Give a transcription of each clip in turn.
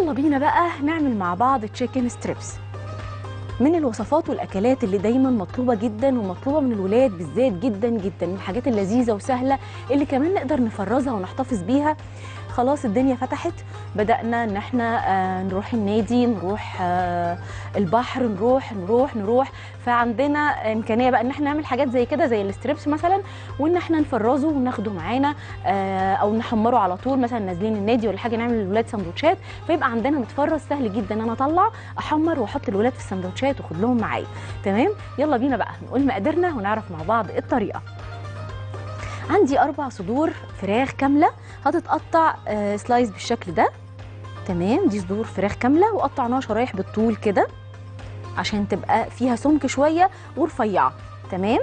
يلا بينا بقى نعمل مع بعض تشيكن ستريبس من الوصفات والاكلات اللي دايما مطلوبه جدا ومطلوبه من الولاد بالذات جدا جدا من الحاجات اللذيذه وسهله اللي كمان نقدر نفرزها ونحتفظ بيها خلاص الدنيا فتحت بدأنا ان احنا آه، نروح النادي نروح آه، البحر نروح نروح نروح فعندنا امكانيه بقى ان احنا نعمل حاجات زي كده زي الستريبس مثلا وان احنا نفرزه وناخده معانا آه، او نحمره على طول مثلا نازلين النادي ولا حاجه نعمل للولاد سندوتشات فيبقى عندنا متفرز سهل جدا ان انا اطلع احمر واحط الولاد في السندوتشات واخد لهم معايا تمام يلا بينا بقى نقول مقاديرنا ونعرف مع بعض الطريقه عندي اربع صدور فراخ كامله هتتقطع آه، سلايس بالشكل ده تمام دي صدور فراخ كامله وقطعناها شرايح بالطول كده عشان تبقى فيها سمك شويه ورفيعه تمام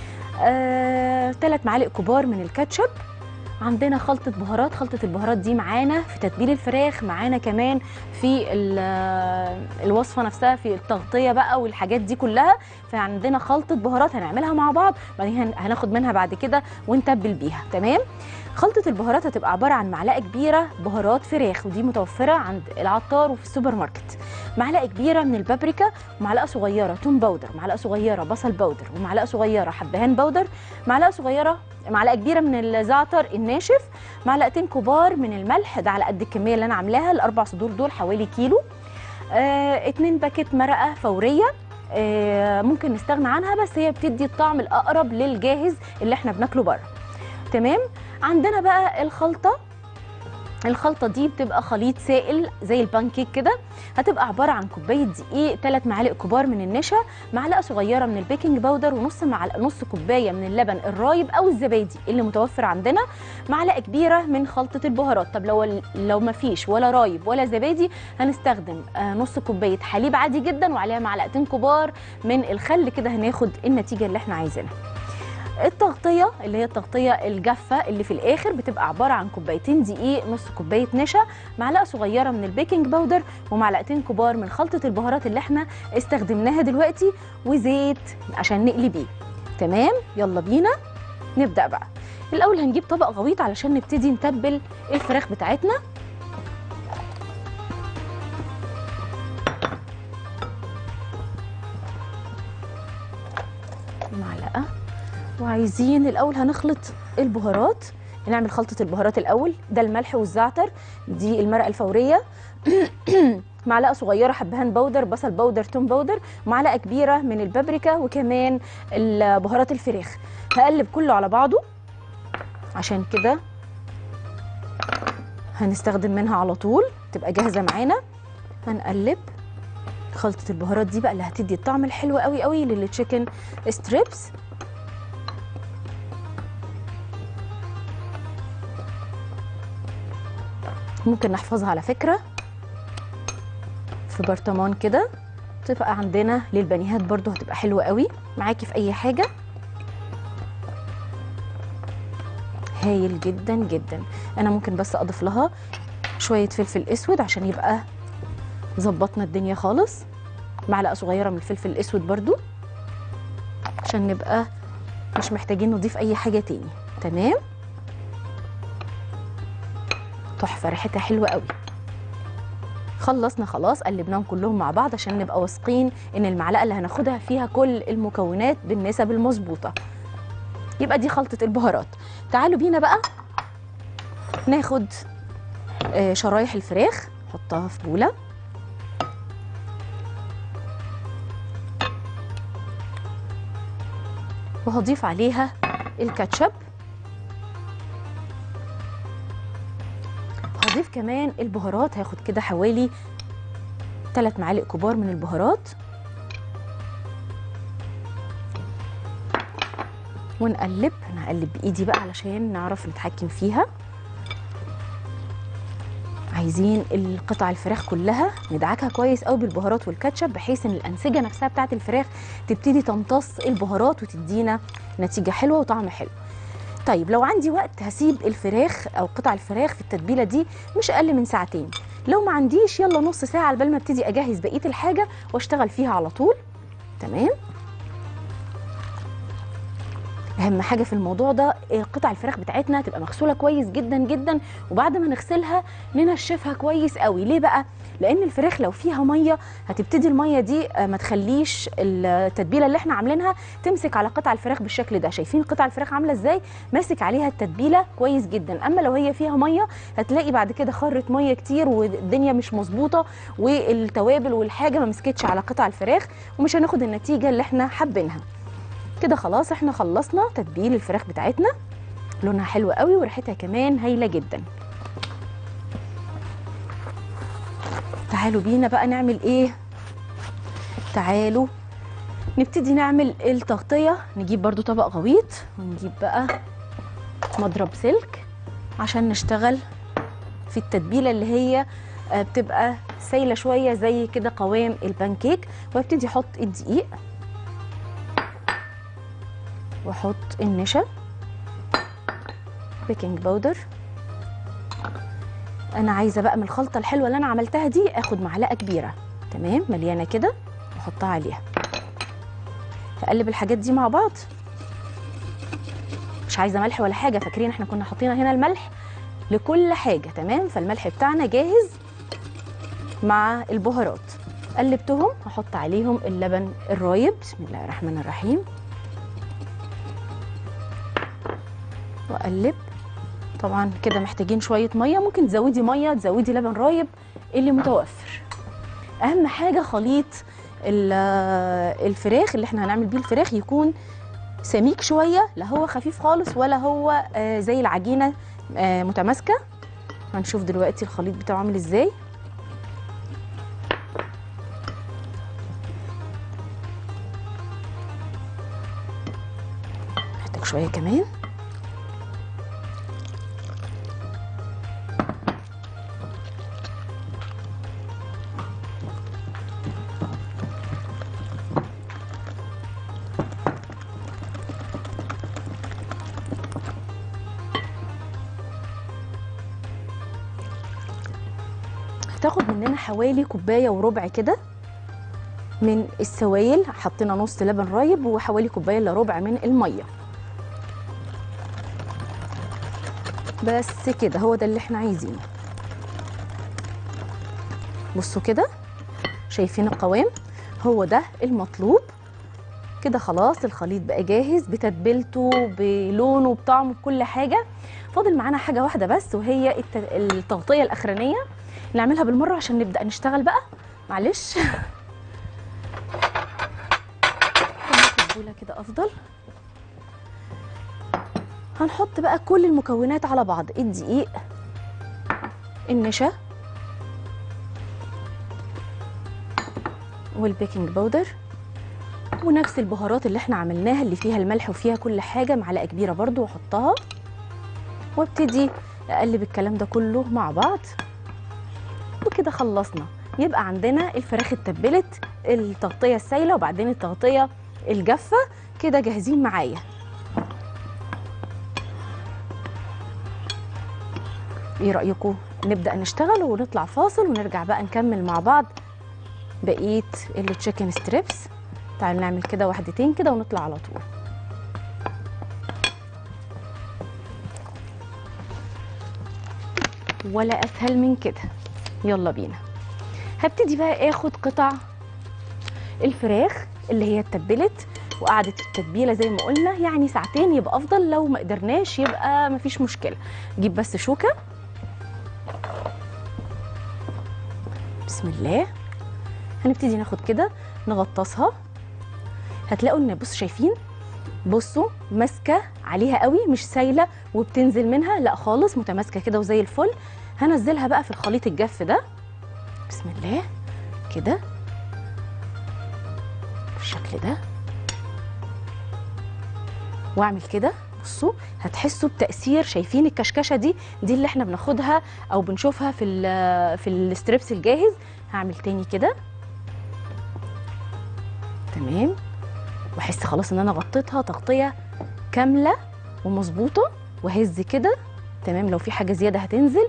آه، ثلاث معالق كبار من الكاتشب عندنا خلطة بهارات خلطة البهارات دي معانا في تتبيل الفراخ معانا كمان في ال- آه، الوصفة نفسها في التغطية بقى والحاجات دي كلها فعندنا خلطة بهارات هنعملها مع بعض بعدين هن- هناخد منها بعد كده ونتبل بيها تمام خلطة البهارات هتبقى عبارة عن معلقة كبيرة بهارات فراخ ودي متوفرة عند العطار وفي السوبر ماركت معلقة كبيرة من البابريكا ومعلقة صغيرة توم باودر معلقة صغيرة بصل باودر ومعلقة صغيرة حبهان باودر معلقة صغيرة معلقة كبيرة من الزعتر الناشف معلقتين كبار من الملح ده على قد الكمية اللي أنا عاملاها الأربع صدور دول حوالي كيلو آه، اتنين باكت مرقة فورية آه، ممكن نستغنى عنها بس هي بتدي الطعم الأقرب للجاهز اللي احنا بناكله بره تمام عندنا بقى الخلطة الخلطة دي بتبقى خليط سائل زي البانكيك كده هتبقى عبارة عن كوباية دقيق 3 معالق كبار من النشا معلقة صغيرة من البيكنج باودر ونص معلقة نص كوباية من اللبن الرايب أو الزبادي اللي متوفر عندنا معلقة كبيرة من خلطة البهارات طب لو لو ما فيش ولا رايب ولا زبادي هنستخدم آه، نص كوباية حليب عادي جدا وعليها معلقتين كبار من الخل كده هناخد النتيجة اللي احنا عايزينها التغطيه اللي هي التغطيه الجافه اللي في الاخر بتبقى عباره عن كوبايتين دقيق نص كوبايه نشا معلقه صغيره من البيكنج باودر ومعلقتين كبار من خلطه البهارات اللي احنا استخدمناها دلوقتي وزيت عشان نقلي بيه تمام يلا بينا نبدا بقى الاول هنجيب طبق غويط علشان نبتدي نتبل الفراخ بتاعتنا معلقه وعايزين الاول هنخلط البهارات نعمل خلطه البهارات الاول ده الملح والزعتر دي المرقه الفوريه معلقه صغيره حبهان باودر بصل باودر توم باودر معلقه كبيره من البابريكا وكمان البهارات الفراخ هقلب كله على بعضه عشان كده هنستخدم منها على طول تبقى جاهزه معانا هنقلب خلطه البهارات دي بقى اللي هتدي الطعم الحلو قوي قوي للتشيكن ستريبس ممكن نحفظها على فكرة في برطمان كده تبقى عندنا للبنيهات برضو هتبقى حلوة قوي معاكي في أي حاجة هايل جدا جدا أنا ممكن بس أضيف لها شوية فلفل أسود عشان يبقى ظبطنا الدنيا خالص معلقة صغيرة من الفلفل الأسود برضو عشان نبقى مش محتاجين نضيف أي حاجة تاني تمام تحفه ريحتها حلوه قوي خلصنا خلاص قلبناهم كلهم مع بعض عشان نبقى واثقين ان المعلقه اللي هناخدها فيها كل المكونات بالنسب المظبوطه يبقى دي خلطه البهارات تعالوا بينا بقى ناخد آه، شرايح الفراخ نحطها في بوله وهضيف عليها الكاتشب هضيف كمان البهارات هاخد كده حوالي 3 معالق كبار من البهارات ونقلب انا هقلب بايدي بقى علشان نعرف نتحكم فيها عايزين القطع الفراخ كلها ندعكها كويس قوي بالبهارات والكاتشب بحيث ان الانسجه نفسها بتاعه الفراخ تبتدي تمتص البهارات وتدينا نتيجه حلوه وطعم حلو طيب لو عندي وقت هسيب الفراخ او قطع الفراخ في التتبيله دي مش اقل من ساعتين لو ما عنديش يلا نص ساعه على بال ما ابتدي اجهز بقيه الحاجه واشتغل فيها على طول تمام اهم حاجه في الموضوع ده آه، قطع الفراخ بتاعتنا تبقى مغسوله كويس جدا جدا وبعد ما نغسلها ننشفها كويس قوي ليه بقى لان الفراخ لو فيها ميه هتبتدي الميه دي آه، ما تخليش التتبيله اللي احنا عاملينها تمسك على قطع الفراخ بالشكل ده شايفين قطع الفراخ عامله ازاي ماسك عليها التتبيله كويس جدا اما لو هي فيها ميه هتلاقي بعد كده خرت ميه كتير والدنيا مش مظبوطه والتوابل والحاجه ما مسكتش على قطع الفراخ ومش هناخد النتيجه اللي احنا حابينها كده خلاص احنا خلصنا تتبيل الفراخ بتاعتنا لونها حلو قوي وريحتها كمان هايله جدا تعالوا بينا بقى نعمل ايه تعالوا نبتدي نعمل التغطيه نجيب برضو طبق غويط ونجيب بقى مضرب سلك عشان نشتغل في التتبيله اللي هي آه، بتبقى سايله شويه زي كده قوام البانكيك وابتدي احط الدقيق واحط النشا بيكنج باودر انا عايزه بقى من الخلطه الحلوه اللي انا عملتها دي اخد معلقه كبيره تمام مليانه كده واحطها عليها هقلب الحاجات دي مع بعض مش عايزه ملح ولا حاجه فاكرين احنا كنا حاطين هنا الملح لكل حاجه تمام فالملح بتاعنا جاهز مع البهارات قلبتهم هحط عليهم اللبن الرايب بسم الله الرحمن الرحيم واقلب طبعا كده محتاجين شويه ميه ممكن تزودي ميه تزودي لبن رايب اللي متوفر اهم حاجه خليط ال- الفراخ اللي احنا هنعمل بيه الفراخ يكون سميك شويه لا هو خفيف خالص ولا هو آه، زي العجينه آه، متماسكه هنشوف دلوقتي الخليط بتاعه عامل ازاي محتاج شويه كمان هتاخد مننا حوالي كوبايه وربع كده من السوائل حطينا نص لبن رايب وحوالي كوبايه الا ربع من الميه بس كده هو ده اللي احنا عايزينه بصوا كده شايفين القوام هو ده المطلوب كده خلاص الخليط بقى جاهز بتتبيلته بلونه بطعمه بكل حاجه فاضل معانا حاجه واحده بس وهي الت- التغطيه الاخرانيه نعملها بالمره عشان نبدا نشتغل بقى معلش البوله كده افضل هنحط بقى كل المكونات على بعض الدقيق النشا والبيكنج باودر ونفس البهارات اللي احنا عملناها اللي فيها الملح وفيها كل حاجه معلقه كبيره برضو واحطها وابتدي اقلب الكلام ده كله مع بعض وكده خلصنا يبقى عندنا الفراخ اتبلت التغطيه السايله وبعدين التغطيه الجافه كده جاهزين معايا ايه رايكم نبدا نشتغل ونطلع فاصل ونرجع بقى نكمل مع بعض بقيه التشيكن ستريبس تعالوا نعمل كده واحدتين كده ونطلع على طول ولا اسهل من كده يلا بينا هبتدي بقى اخد قطع الفراخ اللي هي اتبلت وقعدت التتبيله زي ما قلنا يعني ساعتين يبقى افضل لو ما قدرناش يبقى مفيش مشكله جيب بس شوكه بسم الله هنبتدي ناخد كده نغطسها هتلاقوا ان بصوا شايفين بصوا ماسكه عليها قوي مش سايله وبتنزل منها لا خالص متماسكه كده وزي الفل هنزلها بقى في الخليط الجاف ده بسم الله كده بالشكل ده واعمل كده بصوا هتحسوا بتاثير شايفين الكشكشه دي دي اللي احنا بناخدها او بنشوفها في ال في الستريبس الجاهز هعمل تاني كده تمام واحس خلاص ان انا غطيتها تغطيه كامله ومظبوطه وهز كده تمام لو في حاجه زياده هتنزل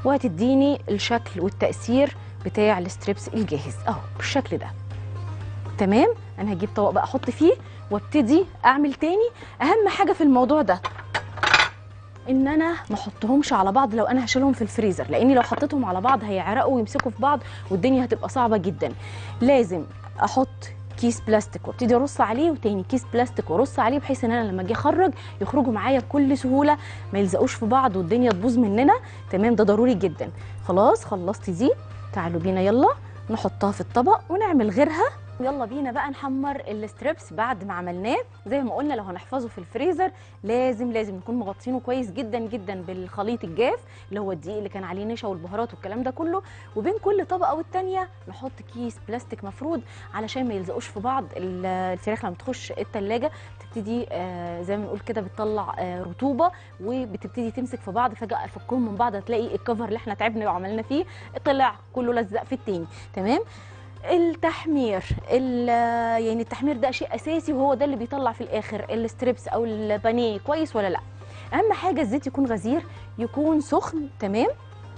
وهتديني الشكل والتاثير بتاع الستريبس الجاهز اهو بالشكل ده تمام انا هجيب طبق بقى احط فيه وابتدي اعمل تاني اهم حاجه في الموضوع ده ان انا ما احطهمش على بعض لو انا هشيلهم في الفريزر لاني لو حطيتهم على بعض هيعرقوا ويمسكوا في بعض والدنيا هتبقى صعبه جدا لازم احط كيس بلاستيك وابتدي ارص عليه وتاني كيس بلاستيك وارص عليه بحيث ان انا لما اجي اخرج يخرجوا معايا بكل سهوله ما يلزقوش في بعض والدنيا تبوظ مننا تمام ده ضروري جدا خلاص خلصت دي تعالوا بينا يلا نحطها في الطبق ونعمل غيرها يلا بينا بقى نحمر الستريبس بعد ما عملناه زي ما قلنا لو هنحفظه في الفريزر لازم لازم نكون مغطينه كويس جدا جدا بالخليط الجاف اللي هو الدقيق اللي كان عليه نشا والبهارات والكلام ده كله وبين كل طبقه والتانيه نحط كيس بلاستيك مفرود علشان ما يلزقوش في بعض ال- الفراخ لما تخش التلاجة تبتدي آه زي ما بنقول كده بتطلع آه رطوبه وبتبتدي تمسك في بعض فجاه افكهم من بعض هتلاقي الكفر اللي احنا تعبنا وعملنا فيه طلع كله لزق في التاني تمام التحمير ال- يعني التحمير ده شيء اساسي وهو ده اللي بيطلع في الاخر الستريبس او البانيه كويس ولا لا اهم حاجه الزيت يكون غزير يكون سخن تمام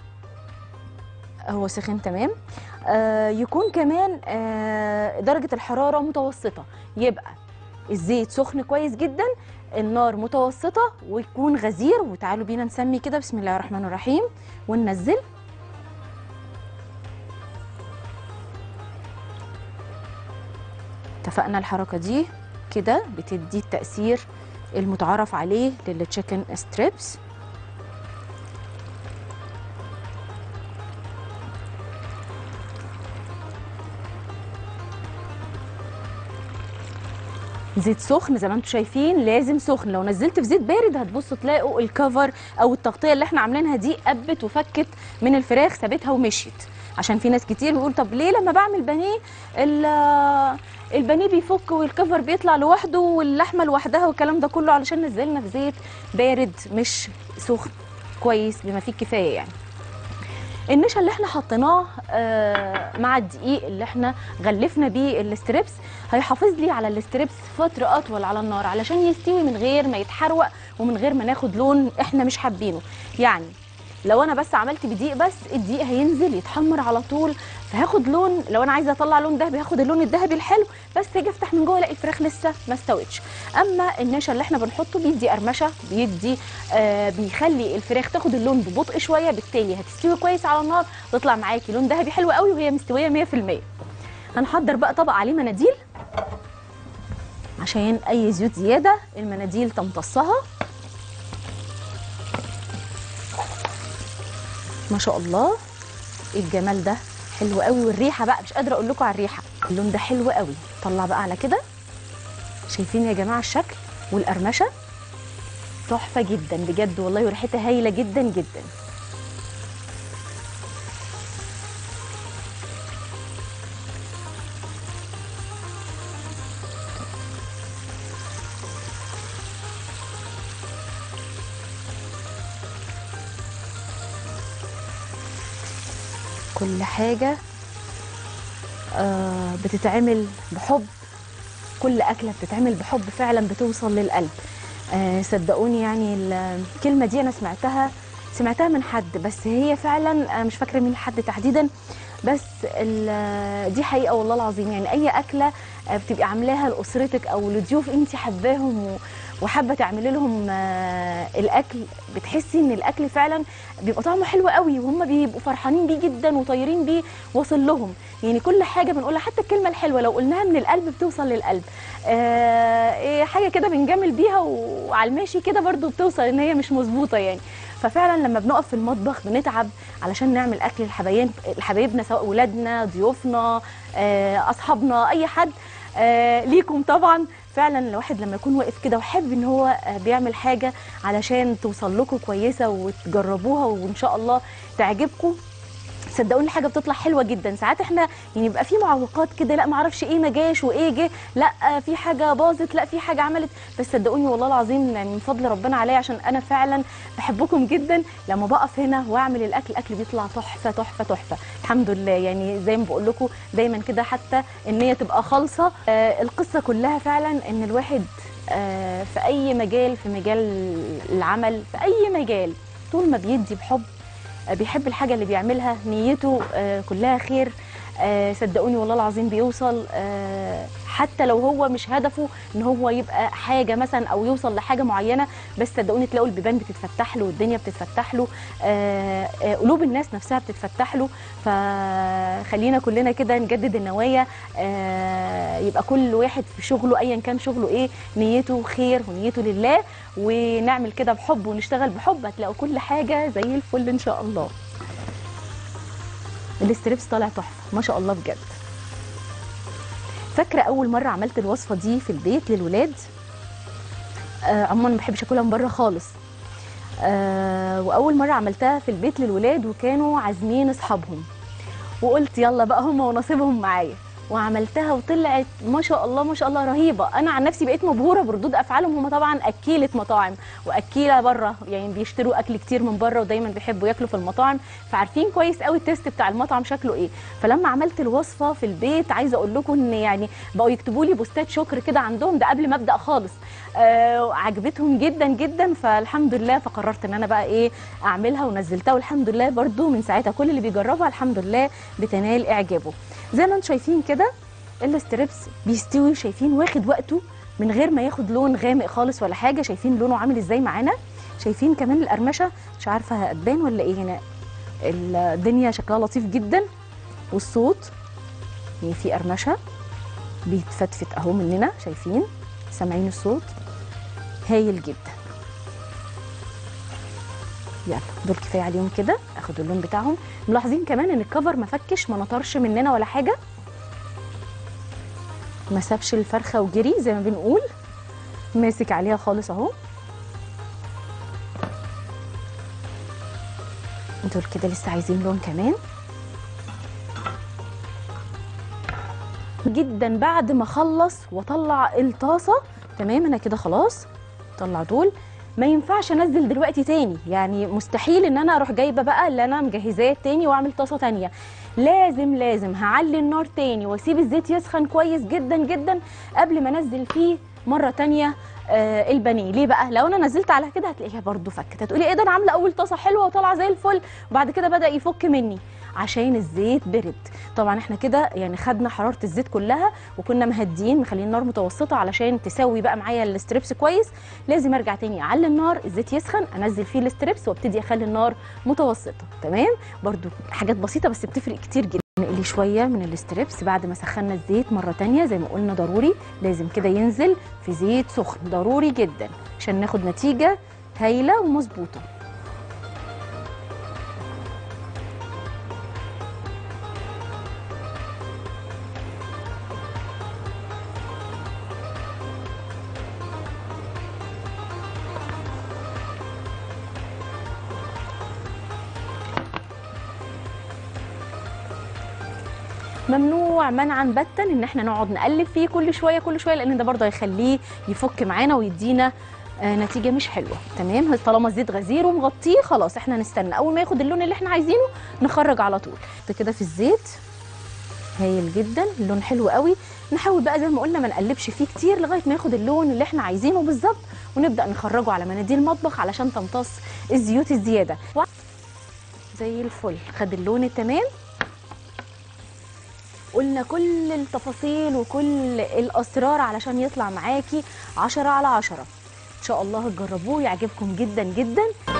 هو سخن تمام آه يكون كمان آه درجه الحراره متوسطه يبقى الزيت سخن كويس جدا النار متوسطه ويكون غزير وتعالوا بينا نسمي كده بسم الله الرحمن الرحيم وننزل اتفقنا الحركه دي كده بتدي التاثير المتعارف عليه للتشيكن ستريبس زيت سخن زي ما انتم شايفين لازم سخن لو نزلت في زيت بارد هتبصوا تلاقوا الكفر او التغطيه اللي احنا عاملينها دي قبت وفكت من الفراخ سابتها ومشيت عشان في ناس كتير بيقول طب ليه لما بعمل بانيه ال- البانيه بيفك والكفر بيطلع لوحده واللحمه لوحدها والكلام ده كله علشان نزلنا في زيت بارد مش سخن كويس بما فيه الكفايه يعني النشا اللي احنا حطيناه آه، مع الدقيق اللي احنا غلفنا بيه الستريبس هيحافظ لي على الستريبس فتره اطول على النار علشان يستوي من غير ما يتحروق ومن غير ما ناخد لون احنا مش حابينه يعني لو انا بس عملت بدقيق بس الدقيق هينزل يتحمر على طول فهاخد لون لو انا عايزه اطلع لون ذهبي هاخد اللون الذهبي الحلو بس اجي افتح من جوه الاقي الفراخ لسه ما استوتش اما النشا اللي احنا بنحطه بيدي قرمشه بيدي آه بيخلي الفراخ تاخد اللون ببطء شويه بالتالي هتستوي كويس على النار تطلع معاكي لون ذهبي حلو قوي وهي مستويه 100% هنحضر بقى طبق عليه مناديل عشان اي زيوت زياده المناديل تمتصها ما شاء الله إيه الجمال ده حلو قوي والريحه بقى مش قادره اقول لكم على الريحه اللون ده حلو قوي طلع بقى على كده شايفين يا جماعه الشكل والقرمشه تحفه جدا بجد والله وريحتها هايله جدا جدا كل حاجه آه بتتعمل بحب كل اكله بتتعمل بحب فعلا بتوصل للقلب آه صدقوني يعني الكلمه دي انا سمعتها سمعتها من حد بس هي فعلا آه مش فاكره مين الحد تحديدا بس ال- دي حقيقه والله العظيم يعني اي اكله آه بتبقي عاملاها لاسرتك او لضيوف انت حباهم و- وحابه تعملي لهم آه الاكل بتحسي ان الاكل فعلا بيبقى طعمه حلو قوي وهم بيبقوا فرحانين بيه جدا وطايرين بيه واصل لهم يعني كل حاجه بنقولها حتى الكلمه الحلوه لو قلناها من القلب بتوصل للقلب آه إيه حاجه كده بنجامل بيها وعلى الماشي كده برضو بتوصل ان هي مش مظبوطه يعني ففعلا لما بنقف في المطبخ بنتعب علشان نعمل اكل لحبايب لحبايبنا سواء ولادنا ضيوفنا آه اصحابنا اي حد آه ليكم طبعا فعلا الواحد لما يكون واقف كده وحابب ان هو آه، بيعمل حاجه علشان توصل لكم كويسه وتجربوها وان شاء الله تعجبكم صدقوني الحاجه بتطلع حلوه جدا ساعات احنا يعني بيبقى في معوقات كده لا ما اعرفش ايه ما جاش وايه جه لا في حاجه باظت لا في حاجه عملت بس صدقوني والله العظيم يعني من فضل ربنا عليا عشان انا فعلا بحبكم جدا لما بقف هنا واعمل الاكل الاكل بيطلع تحفه تحفه تحفه الحمد لله يعني زي ما بقول لكم دايما كده حتى النيه تبقى خالصه آه القصه كلها فعلا ان الواحد آه في اي مجال في مجال العمل في اي مجال طول ما بيدي بحب بيحب الحاجه اللي بيعملها نيته آه، كلها خير آه صدقوني والله العظيم بيوصل آه حتى لو هو مش هدفه ان هو يبقى حاجه مثلا او يوصل لحاجه معينه بس صدقوني تلاقوا البيبان بتتفتح له والدنيا بتتفتح له آه آه قلوب الناس نفسها بتتفتح له فخلينا كلنا كده نجدد النوايا آه يبقى كل واحد في شغله ايا كان شغله ايه نيته خير ونيته لله ونعمل كده بحب ونشتغل بحب هتلاقوا كل حاجه زي الفل ان شاء الله الاستريبس طالع تحفه ما شاء الله بجد فاكره اول مره عملت الوصفه دي في البيت للولاد آه عموما ما بحبش اكلها من بره خالص آه واول مره عملتها في البيت للولاد وكانوا عازمين اصحابهم وقلت يلا بقى هم ونصيبهم معايا وعملتها وطلعت ما شاء الله ما شاء الله رهيبه انا عن نفسي بقيت مبهوره بردود افعالهم هم طبعا اكيله مطاعم واكيله بره يعني بيشتروا اكل كتير من بره ودايما بيحبوا ياكلوا في المطاعم فعارفين كويس قوي التيست بتاع المطعم شكله ايه فلما عملت الوصفه في البيت عايزه اقول لكم ان يعني بقوا يكتبوا لي بوستات شكر كده عندهم ده قبل ما ابدا خالص آه عجبتهم جدا جدا فالحمد لله فقررت ان انا بقى ايه اعملها ونزلتها والحمد لله برده من ساعتها كل اللي بيجربها الحمد لله بتنال اعجابه زي ما انتم شايفين كده الاستريبس بيستوي شايفين واخد وقته من غير ما ياخد لون غامق خالص ولا حاجه شايفين لونه عامل ازاي معانا شايفين كمان القرمشه مش عارفه هتبان ولا ايه هنا الدنيا شكلها لطيف جدا والصوت يعني في قرمشه بيتفتفت اهو مننا شايفين سامعين الصوت هايل جدا يلا دول كفايه عليهم كده اخد اللون بتاعهم ملاحظين كمان ان الكفر ما فكش ما نطرش مننا ولا حاجه ما سابش الفرخه وجري زي ما بنقول ماسك عليها خالص اهو دول كده لسه عايزين لون كمان جدا بعد ما اخلص واطلع الطاسه تمام انا كده خلاص طلع دول ما ينفعش انزل دلوقتي تاني يعني مستحيل ان انا اروح جايبه بقى اللي انا مجهزاه تاني واعمل طاسه تانيه لازم لازم هعلي النار تاني واسيب الزيت يسخن كويس جدا جدا قبل ما انزل فيه مره تانيه آه البانيه ليه بقى لو انا نزلت على كده هتلاقيها برده فكت هتقولي ايه ده انا عامله اول طاسه حلوه وطالعه زي الفل وبعد كده بدا يفك مني عشان الزيت برد طبعا احنا كده يعني خدنا حراره الزيت كلها وكنا مهديين مخلين النار متوسطه علشان تسوي بقى معايا الستريبس كويس لازم ارجع تاني اعلي النار الزيت يسخن انزل فيه الستريبس وابتدي اخلي النار متوسطه تمام برده حاجات بسيطه بس بتفرق كتير جدا نقلي شويه من الستريبس بعد ما سخنا الزيت مره تانية زي ما قلنا ضروري لازم كده ينزل في زيت سخن ضروري جدا عشان ناخد نتيجه هايله ومظبوطه ممنوع منعا باتا ان احنا نقعد نقلب فيه كل شويه كل شويه لان ده برضه هيخليه يفك معانا ويدينا آه نتيجه مش حلوه تمام طالما الزيت غزير ومغطيه خلاص احنا نستنى اول ما ياخد اللون اللي احنا عايزينه نخرج على طول كده في الزيت هايل جدا اللون حلو قوي نحاول بقى زي ما قلنا ما نقلبش فيه كتير لغايه ما ياخد اللون اللي احنا عايزينه بالظبط ونبدا نخرجه على مناديل المطبخ علشان تمتص الزيوت الزياده زي الفل خد اللون التمام قلنا كل التفاصيل وكل الاسرار علشان يطلع معاكي عشرة على عشرة ان شاء الله تجربوه يعجبكم جدا جدا